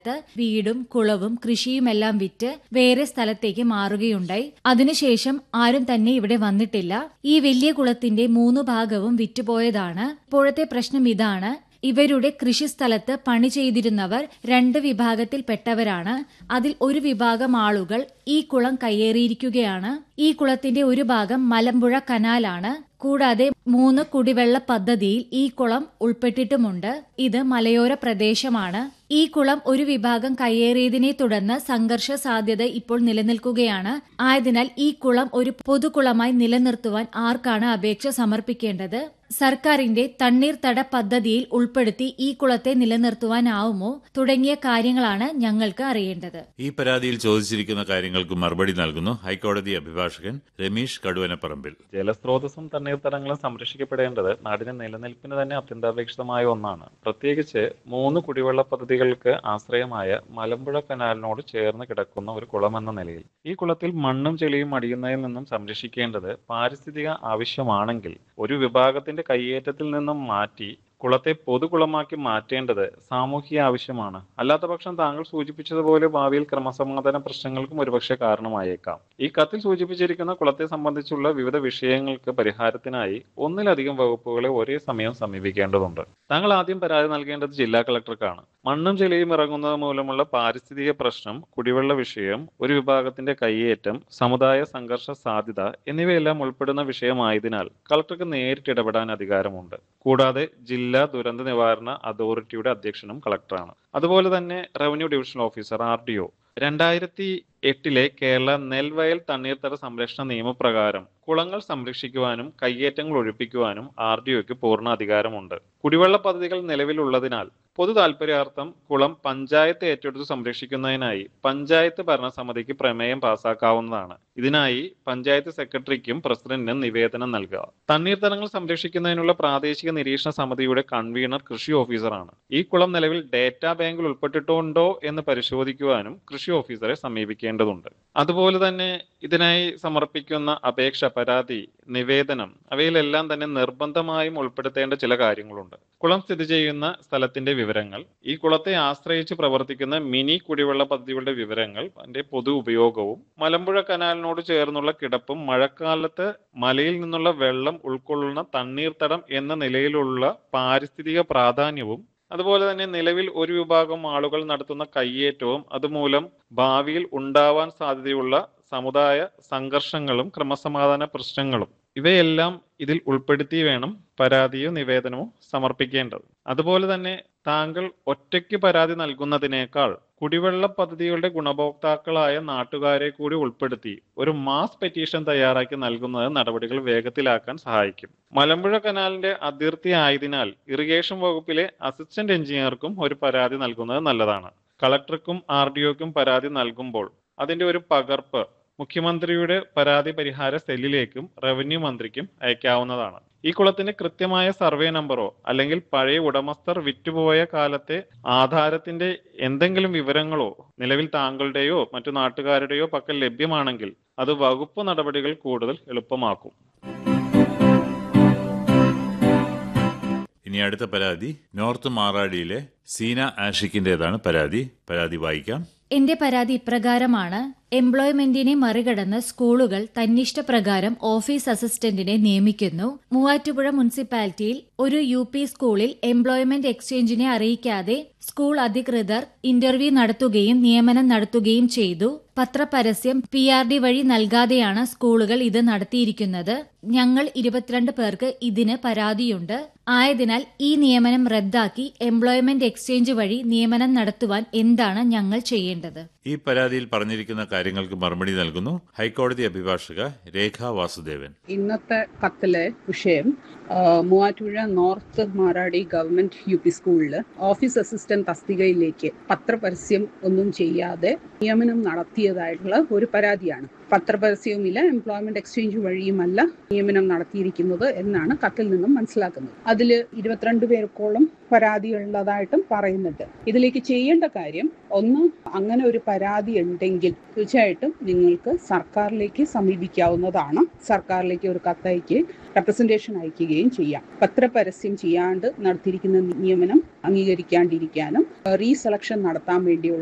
വീടും കുളവും കൃഷിയുമെല്ലാം വിറ്റ് വേറെ സ്ഥലത്തേക്ക് മാറുകയുണ്ടായി അതിനുശേഷം ആരും തന്നെ ഇവിടെ വന്നിട്ടില്ല ഈ വലിയ കുളത്തിന്റെ മൂന്നു ഭാഗവും വിറ്റുപോയതാണ് ഇപ്പോഴത്തെ പ്രശ്നം ഇതാണ് ഇവരുടെ കൃഷിസ്ഥലത്ത് പണി ചെയ്തിരുന്നവർ രണ്ട് വിഭാഗത്തിൽപ്പെട്ടവരാണ് അതിൽ ഒരു വിഭാഗം ആളുകൾ ഈ കുളം കയ്യേറിയിരിക്കുകയാണ് ഈ കുളത്തിന്റെ ഒരു ഭാഗം മലമ്പുഴ കനാലാണ് കൂടാതെ മൂന്ന് കുടിവെള്ള പദ്ധതിയിൽ ഈ കുളം ഉൾപ്പെട്ടിട്ടുമുണ്ട് ഇത് മലയോര പ്രദേശമാണ് ഈ കുളം ഒരു വിഭാഗം കയ്യേറിയതിനെ തുടർന്ന് സംഘർഷ സാധ്യത ഇപ്പോൾ നിലനിൽക്കുകയാണ് ആയതിനാൽ ഈ കുളം ഒരു പൊതുകുളമായി നിലനിർത്തുവാൻ ആർക്കാണ് അപേക്ഷ സമർപ്പിക്കേണ്ടത് സർക്കാരിന്റെ തണ്ണീർത്തട പദ്ധതിയിൽ ഉൾപ്പെടുത്തി ഈ കുളത്തെ നിലനിർത്തുവാനാവുമോ തുടങ്ങിയ കാര്യങ്ങളാണ് ഞങ്ങൾക്ക് അറിയേണ്ടത് ഈ പരാതിയിൽ ചോദിച്ചിരിക്കുന്ന കാര്യങ്ങൾക്ക് മറുപടി നൽകുന്നു ഹൈക്കോടതി അഭിഭാഷകൻ രമേശ് കടുവനപ്പറമ്പിൽ ജലസ്രോതസ്സും തണ്ണീർത്തടങ്ങളും സംരക്ഷിക്കപ്പെടേണ്ടത് നാടിന്റെ നിലനിൽപ്പിന് തന്നെ അത്യന്താപേക്ഷിതമായ ഒന്നാണ് പ്രത്യേകിച്ച് മൂന്ന് കുടിവെള്ള പദ്ധതികൾക്ക് ആശ്രയമായ മലമ്പുഴ കനാലിനോട് ചേർന്ന് കിടക്കുന്ന ഒരു കുളമെന്ന നിലയിൽ ഈ കുളത്തിൽ മണ്ണും ചെളിയും അടിയുന്നതിൽ നിന്നും സംരക്ഷിക്കേണ്ടത് പാരിസ്ഥിതിക ആവശ്യമാണെങ്കിൽ ഒരു വിഭാഗത്തിന്റെ കയ്യേറ്റത്തിൽ നിന്നും മാറ്റി കുളത്തെ പൊതുകുളമാക്കി മാറ്റേണ്ടത് സാമൂഹിക ആവശ്യമാണ് അല്ലാത്ത പക്ഷം താങ്കൾ സൂചിപ്പിച്ചതുപോലെ ഭാവിയിൽ ക്രമസമാധാന പ്രശ്നങ്ങൾക്കും ഒരുപക്ഷെ കാരണമായേക്കാം ഈ കത്തിൽ സൂചിപ്പിച്ചിരിക്കുന്ന കുളത്തെ സംബന്ധിച്ചുള്ള വിവിധ വിഷയങ്ങൾക്ക് പരിഹാരത്തിനായി ഒന്നിലധികം വകുപ്പുകളെ ഒരേ സമയം സമീപിക്കേണ്ടതുണ്ട് താങ്കൾ ആദ്യം പരാതി നൽകേണ്ടത് ജില്ലാ കളക്ടർക്കാണ് മണ്ണും ചെളിയും ഇറങ്ങുന്നത് മൂലമുള്ള പാരിസ്ഥിതിക പ്രശ്നം കുടിവെള്ള വിഷയം ഒരു വിഭാഗത്തിന്റെ കയ്യേറ്റം സമുദായ സംഘർഷ സാധ്യത എന്നിവയെല്ലാം ഉൾപ്പെടുന്ന വിഷയമായതിനാൽ കളക്ടർക്ക് നേരിട്ട് ഇടപെടാൻ അധികാരമുണ്ട് കൂടാതെ ജില്ലാ ദുരന്ത നിവാരണ അതോറിറ്റിയുടെ അധ്യക്ഷനും കളക്ടറാണ് അതുപോലെ തന്നെ revenue divisional officer R D O രണ്ടായിരത്തി എട്ടിലെ കേരള നെൽവയൽ തണ്ണീർത്തട സംരക്ഷണ നിയമപ്രകാരം കുളങ്ങൾ സംരക്ഷിക്കുവാനും കയ്യേറ്റങ്ങൾ ഒഴിപ്പിക്കുവാനും ആർ ഡി ഒക്ക് പൂർണ്ണ അധികാരമുണ്ട് കുടിവെള്ള പദ്ധതികൾ നിലവിലുള്ളതിനാൽ പൊതു താൽപര്യാർത്ഥം കുളം പഞ്ചായത്ത് ഏറ്റെടുത്ത് സംരക്ഷിക്കുന്നതിനായി പഞ്ചായത്ത് ഭരണസമിതിക്ക് പ്രമേയം പാസാക്കാവുന്നതാണ് ഇതിനായി പഞ്ചായത്ത് സെക്രട്ടറിക്കും പ്രസിഡന്റിനും നിവേദനം നൽകുക തണ്ണീർത്തടങ്ങൾ സംരക്ഷിക്കുന്നതിനുള്ള പ്രാദേശിക നിരീക്ഷണ സമിതിയുടെ കൺവീനർ കൃഷി ഓഫീസറാണ് ഈ കുളം നിലവിൽ ഡേറ്റാ ബാങ്കിൽ ഉൾപ്പെട്ടിട്ടുണ്ടോ എന്ന് പരിശോധിക്കുവാനും കൃഷി ഓഫീസറെ സമീപിക്കേണ്ടതുണ്ട് അതുപോലെ തന്നെ ഇതിനായി സമർപ്പിക്കുന്ന അപേക്ഷ പരാതി നിവേദനം അവയിലെല്ലാം തന്നെ നിർബന്ധമായും ഉൾപ്പെടുത്തേണ്ട ചില കാര്യങ്ങളുണ്ട് കുളം സ്ഥിതി ചെയ്യുന്ന സ്ഥലത്തിന്റെ വിവരങ്ങൾ ഈ കുളത്തെ ആശ്രയിച്ച് പ്രവർത്തിക്കുന്ന മിനി കുടിവെള്ള പദ്ധതികളുടെ വിവരങ്ങൾ അതിന്റെ പൊതു ഉപയോഗവും മലമ്പുഴ കനാലിനോട് ചേർന്നുള്ള കിടപ്പും മഴക്കാലത്ത് മലയിൽ നിന്നുള്ള വെള്ളം ഉൾക്കൊള്ളുന്ന തണ്ണീർത്തടം എന്ന നിലയിലുള്ള പാരിസ്ഥിതിക പ്രാധാന്യവും അതുപോലെ തന്നെ നിലവിൽ ഒരു വിഭാഗം ആളുകൾ നടത്തുന്ന കയ്യേറ്റവും അതുമൂലം ഭാവിയിൽ ഉണ്ടാവാൻ സാധ്യതയുള്ള സമുദായ സംഘർഷങ്ങളും ക്രമസമാധാന പ്രശ്നങ്ങളും ഇവയെല്ലാം ഇതിൽ ഉൾപ്പെടുത്തി വേണം പരാതിയോ നിവേദനമോ സമർപ്പിക്കേണ്ടത് അതുപോലെ തന്നെ താങ്കൾ ഒറ്റയ്ക്ക് പരാതി നൽകുന്നതിനേക്കാൾ കുടിവെള്ള പദ്ധതികളുടെ ഗുണഭോക്താക്കളായ നാട്ടുകാരെ കൂടി ഉൾപ്പെടുത്തി ഒരു മാസ് പെറ്റീഷൻ തയ്യാറാക്കി നൽകുന്നത് നടപടികൾ വേഗത്തിലാക്കാൻ സഹായിക്കും മലമ്പുഴ കനാലിന്റെ അതിർത്തി ആയതിനാൽ ഇറിഗേഷൻ വകുപ്പിലെ അസിസ്റ്റന്റ് എഞ്ചിനീയർക്കും ഒരു പരാതി നൽകുന്നത് നല്ലതാണ് കളക്ടർക്കും ആർ ഡി ഒക്കും പരാതി നൽകുമ്പോൾ അതിന്റെ ഒരു പകർപ്പ് മുഖ്യമന്ത്രിയുടെ പരാതി പരിഹാര സെല്ലിലേക്കും റവന്യൂ മന്ത്രിക്കും അയക്കാവുന്നതാണ് ഈ കുളത്തിന് കൃത്യമായ സർവേ നമ്പറോ അല്ലെങ്കിൽ പഴയ ഉടമസ്ഥർ വിറ്റുപോയ കാലത്തെ ആധാരത്തിന്റെ എന്തെങ്കിലും വിവരങ്ങളോ നിലവിൽ താങ്കളുടെയോ മറ്റു നാട്ടുകാരുടെയോ പക്കൽ ലഭ്യമാണെങ്കിൽ അത് വകുപ്പ് നടപടികൾ കൂടുതൽ എളുപ്പമാക്കും ഇനി അടുത്ത പരാതി നോർത്ത് മാറാടിയിലെ സീന ആഷിക്കിന്റേതാണ് പരാതി പരാതി വായിക്കാം എന്റെ പരാതി ഇപ്രകാരമാണ് എംപ്ലോയ്മെന്റിനെ മറികടന്ന് സ്കൂളുകൾ തന്നിഷ്ടപ്രകാരം ഓഫീസ് അസിസ്റ്റന്റിനെ നിയമിക്കുന്നു മൂവാറ്റുപുഴ മുനിസിപ്പാലിറ്റിയിൽ ഒരു യു പി സ്കൂളിൽ എംപ്ലോയ്മെന്റ് എക്സ്ചേഞ്ചിനെ അറിയിക്കാതെ സ്കൂൾ അധികൃതർ ഇന്റർവ്യൂ നടത്തുകയും നിയമനം നടത്തുകയും ചെയ്തു പത്രപരസ്യം പി ആർ ഡി വഴി നൽകാതെയാണ് സ്കൂളുകൾ ഇത് നടത്തിയിരിക്കുന്നത് ഞങ്ങൾ ഇരുപത്തിരണ്ട് പേർക്ക് ഇതിന് പരാതിയുണ്ട് ആയതിനാൽ ഈ നിയമനം റദ്ദാക്കി എംപ്ലോയ്മെന്റ് എക്സ്ചേഞ്ച് വഴി നിയമനം നടത്തുവാൻ എന്താണ് ഞങ്ങൾ ചെയ്യേണ്ടത് ഈ പരാതിയിൽ പറഞ്ഞിരിക്കുന്ന കാര്യങ്ങൾക്ക് മറുപടി നൽകുന്നു ഹൈക്കോടതി അഭിഭാഷക രേഖ വാസുദേവൻ ഇന്നത്തെ കത്തിലെ വിഷയം ആ, Muvattupuzha north Maradi government U P സ്കൂളിൽ ഓഫീസ് അസിസ്റ്റന്റ് തസ്തികയിലേക്ക് പത്രപരസ്യം ഒന്നും ചെയ്യാതെ നിയമനം നടത്തിയതായിട്ടുള്ള ഒരു പരാതിയാണ് പത്രപരസ്യവുമില്ല എംപ്ലോയ്മെന്റ് എക്സ്ചേഞ്ച് വഴിയുമല്ല നിയമനം നടത്തിയിരിക്കുന്നത് എന്നാണ് കത്തിൽ നിന്നും മനസ്സിലാക്കുന്നത് അതിൽ ഇരുപത്തിരണ്ട് പേർക്കോളം പരാതിയുള്ളതായിട്ടും പറയുന്നുണ്ട് ഇതിലേക്ക് ചെയ്യേണ്ട കാര്യം ഒന്ന് അങ്ങനെ ഒരു പരാതി ഉണ്ടെങ്കിൽ തീർച്ചയായിട്ടും നിങ്ങൾക്ക് സർക്കാരിലേക്ക് സമീപിക്കാവുന്നതാണ് സർക്കാരിലേക്ക് ഒരു കത്തയക്കുകയും റെപ്രസെന്റേഷൻ അയക്കുകയും ചെയ്യാം പത്രപരസ്യം ചെയ്യാണ്ട് നടത്തിയിരിക്കുന്ന നിയമനം അംഗീകരിക്കാണ്ടിരിക്കാനും റീസെലക്ഷൻ നടത്താൻ വേണ്ടിയുള്ള